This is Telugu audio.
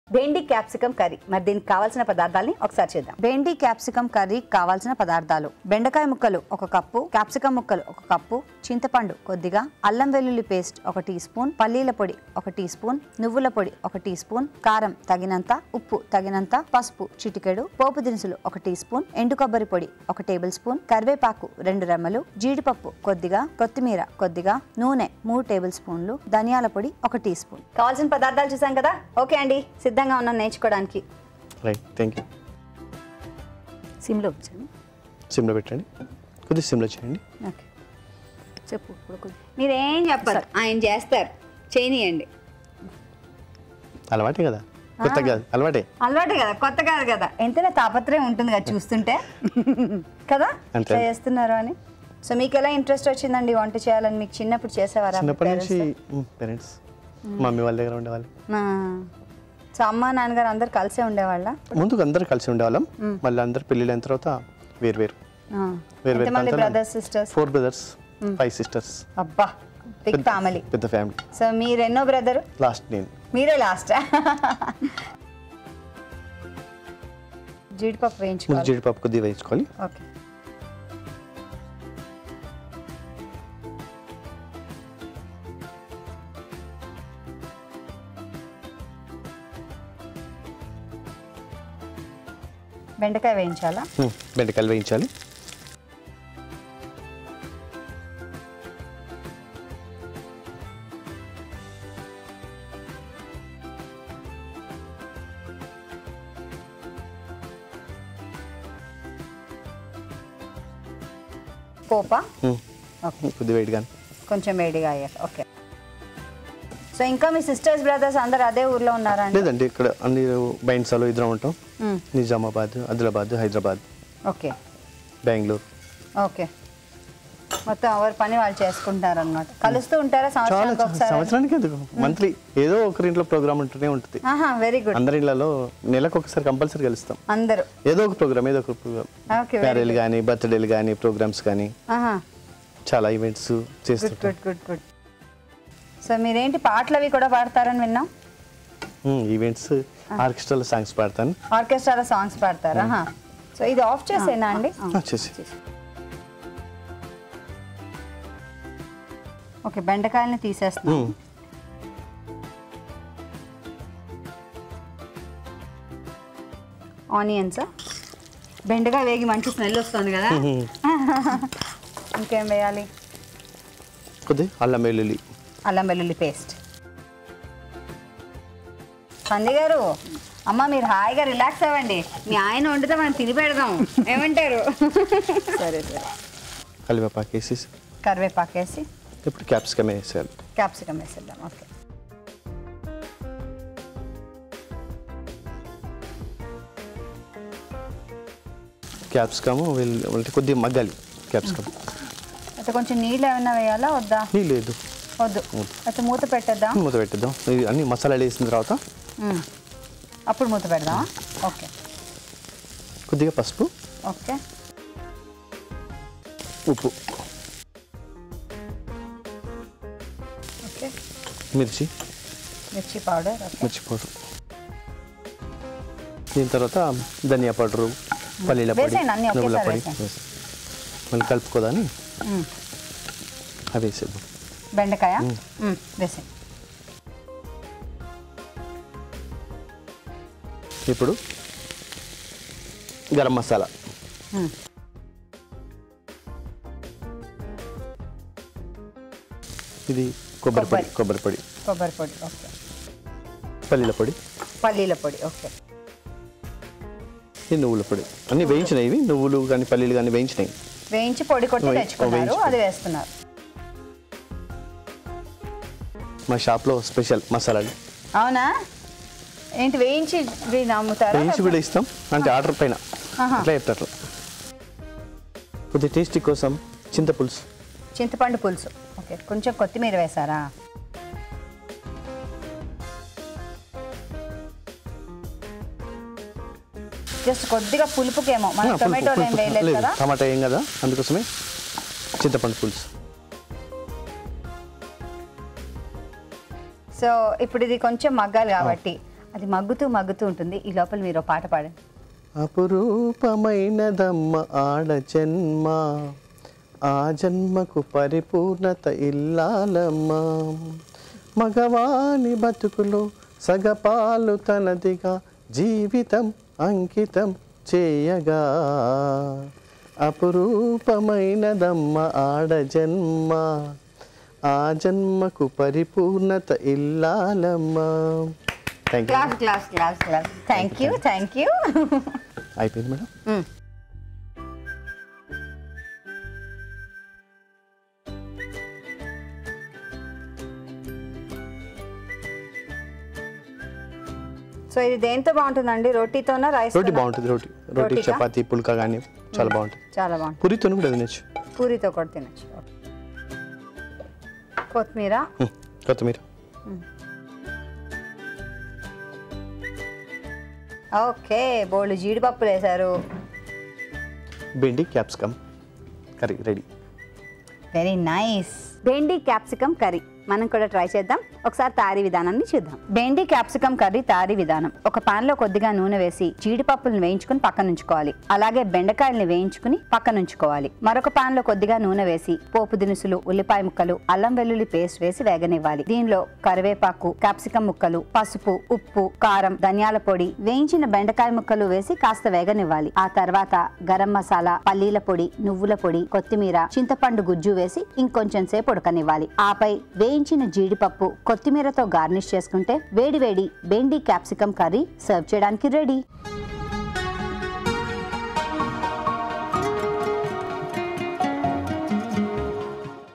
భేండి క్యాప్సికమ్ కర్రీ మరి దీనికి కావాల్సిన పదార్థాలని ఒకసారి చూద్దాం బెండి క్యాప్సికమ్ కర్రీ కావాల్సిన పదార్థాలు బెండకాయ ముక్కలు ఒక కప్పు క్యాప్సికమ్ ముక్కలు ఒక కప్పు చింతపండు కొద్దిగా అల్లం వెల్లుల్లి పేస్ట్ ఒక టీ స్పూన్ పల్లీల పొడి ఒక టీ స్పూన్ నువ్వుల పొడి ఒక టీ స్పూన్ కారం తగినంత ఉప్పు తగినంత పసుపు చిటికెడు పోపు దినుసులు ఒక టీ స్పూన్ ఎండు కొబ్బరి పొడి ఒక టేబుల్ స్పూన్ కరివేపాకు రెండు రెమ్మలు జీడిపప్పు కొద్దిగా కొత్తిమీర కొద్దిగా నూనె మూడు టేబుల్ స్పూన్లు ధనియాల పొడి ఒక టీ స్పూన్ కావాల్సిన పదార్థాలు చూసాం కదా ఓకే అండి సిద్ధంగా ఉన్నాం నేర్చుకోవడానికి రైట్ థ్యాంక్ యూ సిమ్లో వచ్చాను సిమ్లో పెట్టండి కొద్దిగా సిమ్లో చేయండి ఓకే చెప్పు ఇప్పుడు కొద్ది- మీరేం చెప్పరు ఆయన చేస్తారు చేయనియండి అలవాటే కదా కొత్త కాదు అలవాటే అలవాటే కదా కొత్త కాదు కదా ఎంతైనా తాపత్రయం ఉంటుంది కదా చూస్తుంటే కదా అంతే. ఇట్లా చేస్తున్నారు అని సో మీకు ఎలా ఇంట్రెస్ట్ వచ్చిందండి వంట చేయాలని మీకు చిన్నప్పుడు చేసేవారా చిన్నప్పటి నుంచి పేరెంట్స్ మమ్మీ వాళ్ళ దగ్గర ఉండేవాళ్ళు సో అమ్మ నాన్నగారు అందరు కలిసే ఉండేవాళ్ళ ముందుకు అందరు కలిసి ఉండేవాళ్ళం మళ్ళీ అందరు పెళ్ళిళ్ళు అయిన తర్వాత వేరు వేరు వేరు వేరు ఎంతమంది brothers sisters four brothers five sisters అబ్బా బిగ్ ఫ్యామిలీ పెద్ద ఫ్యామిలీ సో మీరు ఎన్నో బ్రదర్ లాస్ట్ నేను మీరే లాస్ట్ జీడిపప్పు ముందు వేయించుకోవాలి జీడిపప్పు కొద్దిగా వేయించుకోవాలి ఓకే బెండకాయ వేయించాలా ఉమ్, బెండకాయలు వేయించాలి పోపా ఉమ్, ఓకే కొద్దిగా వేడిగా కొంచెం వేడిగా అయ్యాక ఓకే సో ఇంకా మీ సిస్టర్స్ బ్రదర్స్ అందరు అదే ఊర్లో ఉన్నారా అండి లేదండి ఇక్కడ అన్ని బైన్సాలో ఇద్దరం ఉంటాం మ్మ్. నిజామాబాద్ ఆదిలాబాద్ హైదరాబాద్ ఓకే బెంగళూరు ఓకే మొత్తం ఎవరి పని వాళ్ళు చేసుకుంటారు అనమాట కలుస్తూ ఉంటారా చాలా సంవత్సరానికి ఒకసారి సంవత్సరానికి ఎందుకు మంత్లీ ఏదో ఒకరి ఇంట్లో ప్రోగ్రామ్ ఉంటూనే ఉంటుంది ఆహా వెరీ గుడ్ అందరి ఇళ్లలో నెలకు ఒకసారి కంపల్సరీ కలుస్తాం అందరూ ఏదో ఒక ప్రోగ్రామ్ ఏదో ఒక ప్రోగ్రామ్ ఓకే వెరీ మ్యారేజ్ కానీ బర్త్డేలు కానీ ప్రోగ్రామ్స్ కానీ ఆహా చాలా ఈవెంట్స్ గుడ్ చేస్తుంటాం గుడ్ గుడ్ గుడ్ సో మీరేంటి పాటలు అవి కూడా పాడతారని విన్నాం ఈవెంట్స్ ఆర్కెస్ట్రాలో సాంగ్స్ పాడతాను ఆర్కెస్ట్రాలో సాంగ్స్ పాడతారా ఆహా. సో ఇది ఆఫ్ చేసేనా అండి వచ్చేసి ఓకే బెండకాయలని తీసేస్తున్నాం మ్మ్. ఆనియన్స్ బెండకాయ వేగి మంచి స్మెల్ వస్తుంది కదా ఇంకేం వేయాలి కొద్దిగా అల్లం వెల్లుల్లి అల్లం వెల్లుల్లి పేస్ట్ పంది గారు అమ్మ మీరు హాయిగా రిలాక్స్ అవ్వండి మీ ఆయన వండితే మనం తిని పెడదాం ఏమంటారు సరే సరే కరివేపాకు వేసి కరివేపాకు వేసి ఇప్పుడు క్యాప్సికమ్ వేసేయాలి క్యాప్సికమ్ వేసేద్దాం ఓకే క్యాప్సికమ్ అంటే కొద్దిగా మగ్గాలి క్యాప్సికమ్ అయితే కొంచెం నీళ్ళు ఏమైనా వేయాలా వద్దా నీ లేదు వద్దు అయితే మూత పెట్టేద్దాం మూత పెట్టేద్దాం ఇది అన్ని మసాలాలు వేసిన తర్వాత మ్మ్. అప్పుడు మూత పెడదామా ఓకే కొద్దిగా పసుపు ఓకే ఉప్పు ఓకే మిర్చి మిర్చి పౌడర్ ఓకే మిర్చి పౌడర్ దీని తర్వాత ధనియా పౌడరు పల్లీల పొడి వేసేయండి, అన్నీ నువ్వుల ఒకేసారి పొడి వేసేయండి. వేసి. మళ్ళీ కలుపుకోదాని మ్మ్. అవి వేసేద్దాం బెండకాయ మ్మ్. వేసేయండి ఇప్పుడు గరం మసాలా మ్మ్. ఇది కొబ్బరి పొడి కొబ్బరి. కొబ్బరి పొడి కొబ్బరి పొడి ఓకే పల్లీల పొడి పల్లీల పొడి ఓకే ఇది నువ్వుల పొడి అన్ని వేయించినవి ఇవి నువ్వులు కానీ పల్లీలు కానీ వేయించినవి వేయించి పొడి కొట్టి వేయి- తెచ్చుకున్నారు వేయించి అది వేస్తున్నారు మా షాప్లో స్పెషల్ మసాలాలు అవునా ఏంటి వేయించి వీళ్ళు అమ్ముతారా వేయించి కూడా ఇస్తాం అంటే ఆర్డర్ పైన ఆహా. అట్లా చెప్తారు కొద్దిగా టేస్టీ కోసం చింతపులుసు చింతపండు పులుసు ఓకే కొంచెం కొత్తిమీర వేసారా జస్ట్ కొద్దిగా పులుపుకేమో మన ఆ, పులుపు, టొమాటోలు ఏం పులుపు. వేయలేదు లేదు, కదా టమాటా ఏం కదా అందుకోసమే చింతపండు పులుసు సో ఇప్పుడు ఇది కొంచెం మగ్గాలి కాబట్టి అది మగ్గుతూ మగ్గుతూ ఉంటుంది ఈ లోపల మీరు ఓ పాట పాడండి అపురూపమైనదమ్మ ఆడ జన్మ ఆ జన్మకు పరిపూర్ణత ఇల్లాలమ్మ మగవాని బతుకులో సగపాలు తనదిగా జీవితం అంకితం చేయగా అపురూపమైనదమ్మ ఆడ జన్మ ఆ జన్మకు పరిపూర్ణత ఇల్లాలమ్మ thank you class class class class thank you thank you అయిపోయింది మేడం సో ఇది దేంతో బాగుంటుందండి రోటీతోనా రైస్ రోటీ బాగుంటుంది రోటీ రోటీ రోటీకా? చపాతీ పుల్కా కానీ చాలా బాగుంటుంది చాలా బాగుంటుంది పూరితో కూడా తినచ్చు పూరితో కూడా తినచ్చు కొత్తిమీర హ్మ్, కొత్తిమీర ఓకే బోల్డ్ జీడిపప్పులు వేశారు బెండి capsicum curry ready very nice బెండి క్యాప్సికమ్ కర్రీ మనం కూడా ట్రై చేద్దాం ఒకసారి తయారీ విధానాన్ని చూద్దాం బెండి క్యాప్సికమ్ కర్రీ తయారీ విధానం ఒక పాన్ లో కొద్దిగా నూనె వేసి జీడిపప్పులను వేయించుకుని పక్కన ఉంచుకోవాలి అలాగే బెండకాయల్ని వేయించుకుని పక్కన ఉంచుకోవాలి మరొక పాన్ లో కొద్దిగా నూనె వేసి పోపు దినుసులు ఉల్లిపాయ ముక్కలు అల్లం వెల్లుల్లి పేస్ట్ వేసి వేగనివ్వాలి దీనిలో కరివేపాకు క్యాప్సికమ్ ముక్కలు పసుపు ఉప్పు కారం ధనియాల పొడి వేయించిన బెండకాయ ముక్కలు వేసి కాస్త వేగనివ్వాలి ఆ తర్వాత గరం మసాలా పల్లీల పొడి నువ్వుల పొడి కొత్తిమీర చింతపండు గుజ్జు వేసి ఇంకొంచెం సేపు ఉడకనివ్వాలి ఆపై వేయించిన జీడిపప్పు కొత్తిమీరతో గార్నిష్ చేసుకుంటే వేడివేడి బెండి క్యాప్సికమ్ కర్రీ సర్వ్ చేయడానికి రెడీ